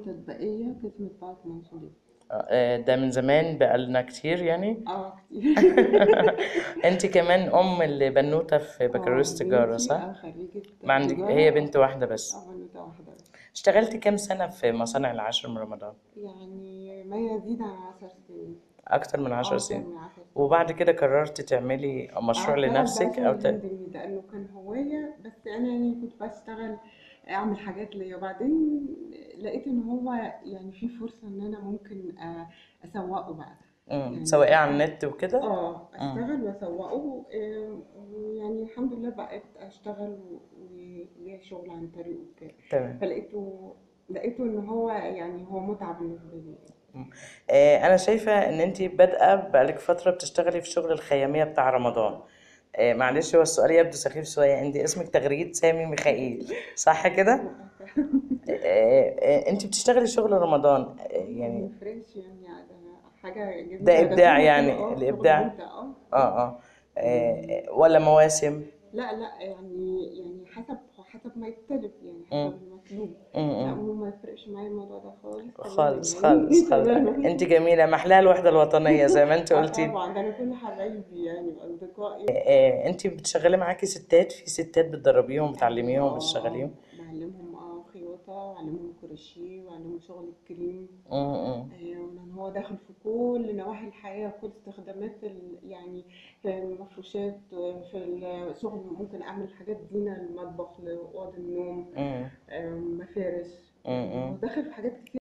تطبيقية قسم طباعة منشورات آه، ده من زمان بقالنا كتير يعني اه كتير انت كمان ام البنوته في بكالوريوس اه تجاره بنتي صح اه خريجة ما عندك تجارة هي بنت واحده بس اه بنوتة واحدة بس اشتغلتي كام سنه في مصانع العاشر من رمضان يعني ما يزيد عن عشر سنين اكتر من عشر اه أكتر سنين من عشر سنين وبعد كده قررتي تعملي اه مشروع اشتغل بقى لنفسك شغل او ت... هاندميد لأنه كان هواية بس أنا يعني كنت بشتغل أعمل حاجات ليا وبعدين لقيت إن هو يعني في فرصة إن أنا ممكن آه، أسوقه بقى مم. يعني سواقيه على أشتغل النت وكده اه مم. اشتغل واسوقه آه، ويعني الحمد لله بقيت اشتغل و- وليا شغل عن طريقه وكده تمام فلقيته لقيته ان هو يعني هو متعة بالنسبة لي مم. آه، انا شايفه ان انت بادئه بقالك فتره بتشتغلي في شغل الخياميه بتاع رمضان آه، معلش هو السؤال يبدو سخيف شويه انت اسمك تغريد سامي ميخائيل صح كده للأسف آه، آه، انت بتشتغلي شغل رمضان آه، ما يعني بنفرقش يعني ده حاجة ده جميلة ده ابداع شغل حلو يعني اه شغل الابداع ممتع اه اه اه يعني آه، ولا مواسم لا لا يعني يعني حسب حسب ما يطلب يعني حسب مم. المطلوب مم. لا مم. هو ما يفرقش معايا الموضوع ده خالص تماما خالص يعني خالص خالص تماما انت جميله محلاها الوحده الوطنيه زي ما انت اه قلتي طبعا ده انا كل حبايبي يعني واصدقائي آه، انت بتشغلي معاكي ستات في ستات بتدربيهم ايوه بتعلميهم اه بتشغليهم اه بعلمهم اه خياطة وأعلمهم كروشيه وأعلمهم شغل الكريم مم. ايوه لأن هو داخل في كل نواحي الحياة كل استخدامات ال... يعني في المفروشات في الشغل ممكن أعمل حاجات زينة للمطبخ لأوض النوم مم. آم، مفارش يعني هو مم. داخل في حاجات كتير